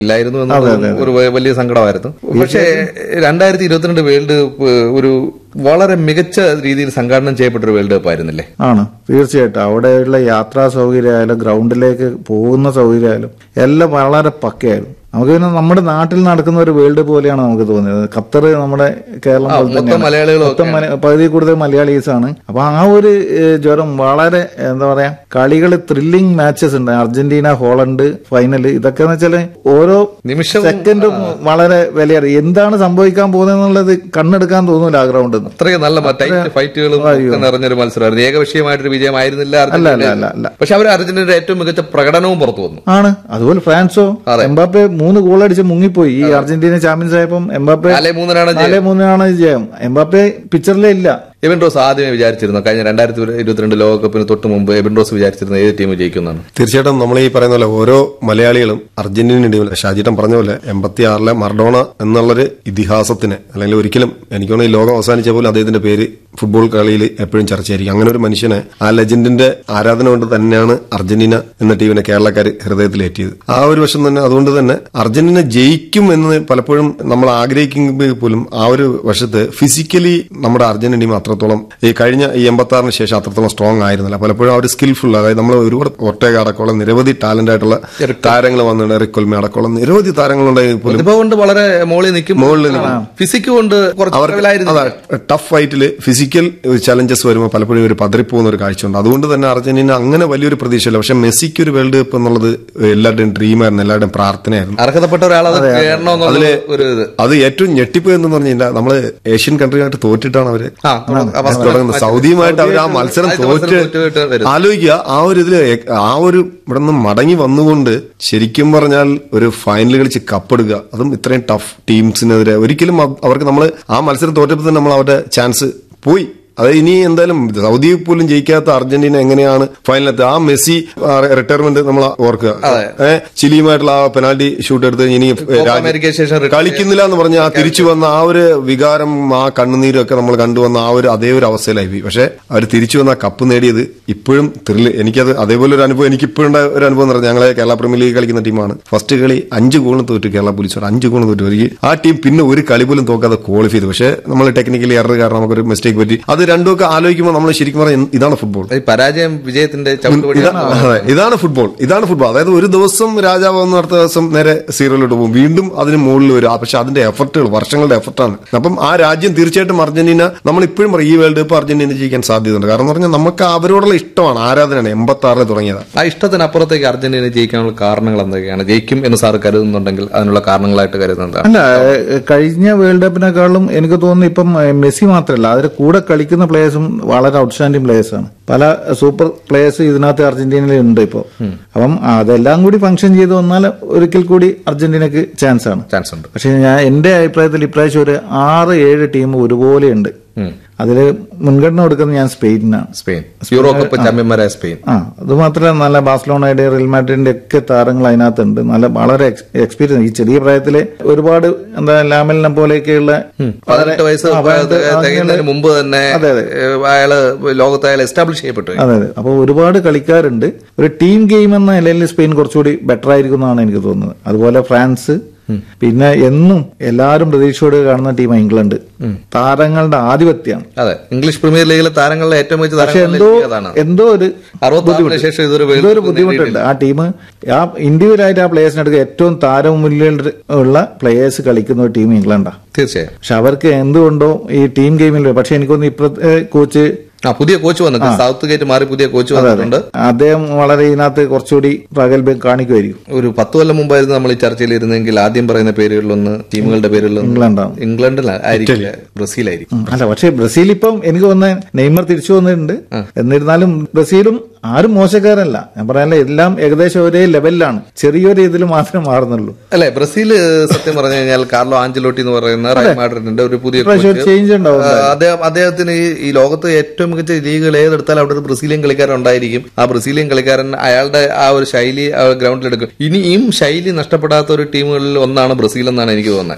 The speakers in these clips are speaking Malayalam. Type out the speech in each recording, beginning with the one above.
ഇല്ലായിരുന്നു എന്നത് ഒരു വ- വലിയ സങ്കടമായിരുന്നു പക്ഷേ രണ്ടായിരത്തി ഇരുപത്തിരണ്ട് വേൾഡ് കപ്പ് ഒരു വളരെ മികച്ച രീതിയിൽ സംഘാടനം ചെയ്യപ്പെട്ട ഒരു വേൾഡ് കപ്പ് ആയിരുന്നില്ലേ ആണ് തീർച്ചയായിട്ടും അവിടെയുള്ള യാത്രാ സൗകര്യമായാലും ഗ്രൗണ്ടിലേക്ക് പോകുന്ന സൗകര്യമായാലും എല്ലാം വളരെ പക്കയായിരുന്നു നമുക്ക് പിന്നെ നമ്മുടെ നാട്ടിൽ നടക്കുന്ന ഒരു വേൾഡ് പോലെയാണ് നമുക്ക് തോന്നിയത് ഖത്തർ നമ്മുടെ കേരളം പോലെ മൊത്തം തന്നെയാണ് മലയാളികളും മൊത്തം മല- പകുതി കൂടുതൽ മലയാളീസ് ആണ് അപ്പൊ ആ ഒരു ഏഹ്, ജ്വരം വളരെ എന്താ പറയാ കളികൾ ത്രില്ലിംഗ് മാച്ചസ് ഉണ്ട് അർജന്റീന ഹോളണ്ട് ഫൈനൽ ഇതൊക്കെ എന്ന് വെച്ചാല് ഓരോ നിമിഷം സെക്കൻഡും വളരെ വിലയേറി എന്താണ് സംഭവിക്കാൻ പോകുന്നത് എന്നുള്ളത് കണ്ണെടുക്കാൻ തോന്നൂല ആ ഗ്രൗണ്ടിൽ നിന്ന് അത്രയും നല്ല ടൈറ്റ് ഫൈറ്റുകളും ഒക്കെ നിറഞ്ഞൊരു മത്സരമായിരുന്നു ഏകപക്ഷീയമായിട്ടൊരു വിജയമായിരുന്നില്ല അല്ല അർജന്റീന അല്ല അല്ല പക്ഷെ അവർ അർജന്റീനയുടെ ഏറ്റവും മികച്ച പ്രകടനവും പുറത്തു വന്നു ആണ് അതുപോലെ ഫ്രാൻസോ അതെ. എംബാപ്പെ മൂന്ന് ഗോൾ അടിച്ച് മുങ്ങിപ്പോയി ഈ അർജന്റീന ചാമ്പ്യൻസ് ആയപ്പം എംബാപ്പെ നാലേ മൂന്നിനാണ് ജയം. നാല് മൂന്നിനാണ് ജയം എംബാപ്പെ പിക്ചറിലേ ഇല്ല എബിൻ റോസ് ആദ്യമേ വിചാരിച്ചിരുന്നു കഴിഞ്ഞ രണ്ടായിരത്തി ഇരുപത്തിരണ്ട് ലോകകപ്പിന് തൊട്ട് മുമ്പ് എബിൻ റോസ് വിചാരിച്ചിരുന്ന ഏത് ടീം ജയിക്കുന്നതാണ് തീർച്ചയായിട്ടും നമ്മൾ ഈ പറയുന്ന പോലെ ഓരോ മലയാളികളും അർജന്റീന ടീമിലെ ഷാജിട്ടൻ പറഞ്ഞ പോലെ എൺപത്തി ആറിലെ മർഡോണ എന്നുള്ളൊരു ഇതിഹാസത്തിന് അല്ലെങ്കിൽ ഒരിക്കലും എനിക്ക് തോന്നുന്നു ഈ ലോകം അവസാനിച്ച പോലും അദ്ദേഹത്തിന്റെ പേര് ഫുട്ബോൾ കളിയിൽ എപ്പോഴും ചർച്ചയായിരിക്കും അങ്ങനെ ഒരു മനുഷ്യനെ ആ ലെജൻഡിന്റെ ആരാധന കൊണ്ട് തന്നെയാണ് അർജന്റീന എന്ന ടീമിനെ കേരളക്കാർ ഹൃദയത്തിലേറ്റിയത് ആ ഒരു വശം തന്നെ അതുകൊണ്ട് തന്നെ അർജന്റീന ജയിക്കും എന്ന് പലപ്പോഴും നമ്മൾ ആഗ്രഹിക്കുമ്പോൾ പോലും ആ ഒരു വശത്ത് ഫിസിക്കലി നമ്മുടെ അർജന്റീന ടീം അത്രത്തോളം ഈ കഴിഞ്ഞ ഈ എൺപത്തി ആറിന് ശേഷം അത്രത്തോളം സ്ട്രോങ് ആയിരുന്നില്ല പലപ്പോഴും അവർ സ്കിൽഫുൾ അതായത് നമ്മൾ ഒരുപാട് ഒട്ടേക അടക്കമുള്ള നിരവധി ടാലന്റ് ആയിട്ടുള്ള താരങ്ങൾ വന്നിട്ടുണ്ട് എറിക്കൊൽമ അടക്കമുള്ള നിരവധി താരങ്ങളുണ്ടെങ്കിൽ പോലും പ്രതിഭ കൊണ്ട് വളരെ മോളിൽ നിൽക്കും മുകളിൽ ഫിസിക് കൊണ്ട് കുറച്ച് കുറവിലായിരുന്നു അതാ ടഫ് ഫൈറ്റിൽ ഫിസിക്കൽ ചലഞ്ചസ് വരുമ്പോൾ പലപ്പോഴും ഒരു പതറിപ്പോകുന്ന ഒരു കാഴ്ചയുണ്ട് അതുകൊണ്ട് തന്നെ അർജന്റീന അങ്ങനെ വലിയൊരു പ്രതീക്ഷയില്ല പക്ഷെ മെസ്സിക്ക് ഒരു വേൾഡ് കപ്പ് എന്നുള്ളത് എല്ലാവരുടെയും ഡ്രീമായിരുന്നു എല്ലാവരുടെയും പ്രാർത്ഥനയായിരുന്നു അർഹതപ്പെട്ട ഒരാൾ അത് കയറണമെന്നുള്ള ഒരു ഇത് അത് ഏറ്റവും ഞെട്ടിപ്പ് എന്ന് പറഞ്ഞു കഴിഞ്ഞാൽ നമ്മള് ഏഷ്യൻ കൺട്രിയായിട്ട് തോറ്റിട്ടാണ് അവര് ആ, തുടങ്ങ- അവസ്ഥ- തുടങ്ങുന്നത് സൗദിയുമായിട്ട് അവർ ആ മത്സരം ആദ്യത്തെ തോറ്റ് മത്സരം തോറ്റുപോയിട്ട് വരുന്നു. ആലോചിക്കുക ആ ഒരു ഇതില് എ- ആ ഒരു ഇവിടെ നിന്ന് മടങ്ങി വന്നുകൊണ്ട് ശരിക്കും പറഞ്ഞാൽ ഒരു ഫൈനൽ കളിച്ച് കപ്പെടുക അതും ഇത്രയും ടഫ് ടീംസിനെതിരെ ഒരിക്കലും അവ- അവർക്ക് നമ്മൾ ആ മത്സരം തോറ്റപ്പോൾ തന്നെ നമ്മൾ അവരുടെ ചാൻസ് പോയി അത് ഇനി എന്തായാലും സൗദി പോലും ജയിക്കാത്ത അർജന്റീന എങ്ങനെയാണ് ഫൈനലെത്തുക ആ മെസ്സി റിട്ടയർമെന്റ് നമ്മൾ ഓർക്കുക ഏഹ് ചിലിയുമായിട്ടുള്ള ആ പെനാൽറ്റി ഷൂട്ട് എടുത്ത് ഇനി രാജ്യം- അമേരിക്കയ്ക്ക് ശേഷം retire കളിക്കുന്നില്ല എന്ന് പറഞ്ഞ ആ തിരിച്ചു വന്ന ആ ഒരു വികാരം ആ കണ്ണുനീരും ഒക്കെ നമ്മൾ കണ്ടുവന്ന ആ ഒരു അതേ ഒരു അവസ്ഥയിലായി പോയി പക്ഷെ അവർ തിരിച്ചു വന്ന ആ കപ്പ് നേടിയത് ഇപ്പോഴും ത്രില്ല് എനിക്കത് അതേപോലെ ഒരു അനുഭവം എനിക്ക് ഇപ്പോഴും ഉണ്ടായ ഒരു അനുഭവം എന്ന് പറഞ്ഞാൽ ഞങ്ങളെ കേരള പ്രീമിയർ ലീഗ് കളിക്കുന്ന ടീമാണ് ഫസ്റ്റ് കളി അഞ്ച് ഗോളും തോറ്റു കേരള പോലീസ് അഞ്ച് ഗോളും തോറ്റു എനിക്ക് ആ ടീം പിന്നെ ഒരു കളി പോലും തോക്കാതെ ക്വാളിഫൈ ചെയ്തു പക്ഷെ നമ്മൾ ടെക്നിക്കലി എറർ കാരണം നമുക്കൊരു മിസ്റ്റേക്ക് പറ്റി അത് രണ്ടുമൊക്കെ ആലോചിക്കുമ്പോൾ നമ്മൾ ശരിക്കും പറഞ്ഞാൽ ഇതാണ് ഫുട്ബോൾ ഈ പരാജയം വിജയത്തിന്റെ ഇതാ- ചവിട്ടുപടിയാണ് അതെ, ഇതാണ് ഫുട്ബോൾ ഇതാണ് ഫുട്ബോൾ അതായത് ഒരു ദിവസം രാജാവ് വന്ന് അടുത്ത ദിവസം നേരെ സീറോയിലോട്ട് പോകും വീണ്ടും അതിന് മുകളിൽ വരും ആ, പക്ഷെ അതിന്റെ എഫർട്ടുകൾ വർഷങ്ങളുടെ എഫർട്ടാണ് അപ്പം ആ രാജ്യം തീർച്ചയായിട്ടും അർജന്റീന നമ്മൾ ഇപ്പോഴും പറയും ഈ വേൾഡ് കപ്പ് അർജന്റീന ജയിക്കാൻ സാധ്യതയുണ്ട് കാരണം എന്ന് പറഞ്ഞാൽ നമുക്ക് അവരോടുള്ള ഇഷ്ടമാണ് ആരാധനയാണ് എൺപത്തി ആറിൽ തുടങ്ങിയത് ആ ഇഷ്ടത്തിനപ്പുറത്തേക്ക് അർജന്റീന ജയിക്കാനുള്ള കാരണങ്ങൾ എന്തൊക്കെയാണ് ജയിക്കും എന്ന് സാർ കരുതുന്നുണ്ടെങ്കിൽ അതിനുള്ള കാരണങ്ങളായിട്ട് കരുതുന്നത് അല്ല ഏഹ്, കഴിഞ്ഞ വേൾഡ് കപ്പിനെക്കാളും എനിക്ക് തോന്നുന്നു ഇപ്പം ഏഹ്, മെസ്സി മാത്രമല്ല അതിന്റെ കൂടെ കളിക്കുന്ന പ്ലേയേഴ്സും വളരെ ഔട്ട്സ്റ്റാൻഡിംഗ് പ്ലേയേഴ്സ് ആണ് പല സൂപ്പർ പ്ലേയേഴ്സ് ഇതിനകത്ത് അർജന്റീനയിൽ ഉണ്ട് ഇപ്പോൾ അപ്പം അതെല്ലാം കൂടി ഫംഗ്ഷൻ ചെയ്ത് വന്നാൽ ഒരിക്കൽ കൂടി അർജന്റീനക്ക് ചാൻസ് ആണ് ചാൻസ് ഉണ്ട് പക്ഷെ ഞാൻ എന്റെ അഭിപ്രായത്തിൽ ഇപ്രാവശ്യം ഒരു ആറ് ഏഴ് ടീം ഒരുപോലെ ഉണ്ട് അതിൽ മുൻഗണന കൊടുക്കുന്നത് ഞാൻ സ്പെയിനാണ് സ്പെയിൻ യൂറോ കപ്പ് ചാമ്പ്യന്മാരായ സ്പെയിൻ ആ അത് മാത്രമല്ല നല്ല ബാഴ്സലോണയുടെ റിയൽ മാഡ്രിഡിന്റെ ഒക്കെ താരങ്ങൾ അതിനകത്തുണ്ട് നല്ല വളരെ എക്സ്പീരിയൻസ് ഈ ചെറിയ പ്രായത്തിലെ ഒരുപാട് എന്താ ലാമലിനെ പോലെയൊക്കെയുള്ള പതിനെട്ട് വയസ്സ് ആ, പതിനെട്ട് തികയുന്നതിന് മുമ്പ് തന്നെ അതെ, അതെ. ഏഹ്, അയാള് ലോകത്ത് അയാൾ എസ്റ്റാബ്ലിഷ് ചെയ്യപ്പെട്ടു അതെ അതെ അപ്പോൾ ഒരുപാട് കളിക്കാരുണ്ട് ഒരു ടീം ഗെയിം എന്ന നിലയിൽ സ്പെയിൻ കുറച്ചുകൂടി ബെറ്റർ ആയിരിക്കും എന്നാണ് എനിക്ക് തോന്നുന്നത് അതുപോലെ ഫ്രാൻസ് പിന്നെ എന്നും എല്ലാവരും പ്രതീക്ഷയോടെ കാണുന്ന ടീം ഇംഗ്ലണ്ട് താരങ്ങളുടെ ആധിപത്യമാണ് അതെ ഇംഗ്ലീഷ് പ്രീമിയർ ലീഗിലെ താരങ്ങളിലെ ഏറ്റവും മികച്ച പക്ഷെ താരങ്ങളിൽ എന്തോ അതാണ് എന്തോ ഒരു അറുപത്തി ശേഷം ഇതൊരു വേൾഡ് ഇതൊരു കപ്പ് ബുദ്ധിമുട്ടുണ്ട് ആ ടീം ആ ഇൻഡിവിജ്വലായിട്ട് ആ പ്ലേയേഴ്സിന് എടുക്കുക ഏറ്റവും താരമുല്യം ഉള്ള പ്ലേയേഴ്സ് കളിക്കുന്ന ഒരു ടീം ഇംഗ്ലണ്ടാണ് തീർച്ചയായും പക്ഷെ അവർക്ക് എന്തുകൊണ്ടോ ഈ ടീം ഗെയിമിൽ പക്ഷെ എനിക്കൊന്ന് ഇപ്പഴത്തെ കോച്ച് ആ പുതിയ കോച്ച് വന്നിട്ടുണ്ട് സൗത്ത് ഗേറ്റ് മാറി പുതിയ കോച്ച് വന്നിട്ടുണ്ട് അദ്ദേഹം വളരെ ഇതിനകത്ത് കുറച്ചുകൂടി പ്രഗത്ഭം കാണിക്കുമായിരിക്കും ഒരു പത്ത് കൊല്ലം മുമ്പായിരുന്നു നമ്മൾ ഈ ചർച്ചയിൽ ഇരുന്നെങ്കിൽ ആദ്യം പറയുന്ന പേരുകളിലൊന്ന് ടീമുകളുടെ പേരുകളിലൊന്ന് ഇംഗ്ലണ്ടാണ് ഇംഗ്ലണ്ടിൽ ആയിരിക്കില്ല ബ്രസീലായിരിക്കും അല്ല പക്ഷെ ബ്രസീൽ ഇപ്പം എനിക്ക് തോന്നുന്നത് നെയ്മർ തിരിച്ചു വന്നിട്ടുണ്ട് എന്നിരുന്നാലും ബ്രസീലും ആരും മോശക്കാരല്ല ഞാൻ പറയാനല്ല എല്ലാം ഏകദേശം ഒരേ ലെവലിലാണ് ചെറിയൊരു ഇതിൽ മാത്രമേ മാറുന്നുള്ളൂ അല്ലെ ബ്രസീൽ സത്യം പറഞ്ഞു കഴിഞ്ഞാൽ കാർലോ ആഞ്ചലോട്ടി എന്ന് പറയുന്ന റയൽ മാഡ്രിഡിന്റെ ഒരു പുതിയ ഇപ്രാവശ്യം ഒരു coach. ചേഞ്ച് ഉണ്ടാവും ആ, അദ്ദേഹം അദ്ദേഹത്തിന് ഈ- ഈ ലോകത്ത് ഏറ്റവും മികച്ച ലീഗുകൾ ഏതെടുത്താലും അവിടെ ഒരു ബ്രസീലിയൻ കളിക്കാരൻ ഉണ്ടായിരിക്കും ആ ബ്രസീലിയൻ കളിക്കാരൻ അയാളുടെ ആ ഒരു ശൈലി ഗ്രൗണ്ടിൽ എടുക്കും ഇനിയും ശൈലി നഷ്ടപ്പെടാത്ത ഒരു ടീമുകളിൽ ഒന്നാണ് ബ്രസീൽ എന്നാണ് എനിക്ക് തോന്നുന്നത് അല്ലെ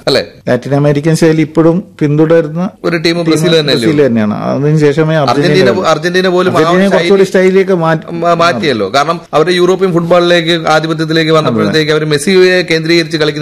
ലാറ്റിൻ അമേരിക്കൻ ശൈലി ഇപ്പോഴും പിന്തുടരുന്ന ഒരു ടീം ബ്രസീൽ തന്നെയല്ലേ ബ്രസീൽ തന്നെയാണ് അതിന് ശേഷമേ അർജന്റീന അർജന്റീന അർജന്റീന പോലും ആ അർജന്റീന ശൈലി കുറച്ചുകൂടി സ്റ്റൈലിലേക്ക് മാറ്റി മ- മാറ്റിയല്ലോ കാരണം അവർ യൂറോപ്യൻ ഫുട്ബോളിലേക്ക് ആധിപത്യത്തിലേക്ക് വന്നപ്പോഴത്തേക്ക് അവർ മെസ്സിയെ കേന്ദ്രീകരിച്ച് കളിക്കുന്ന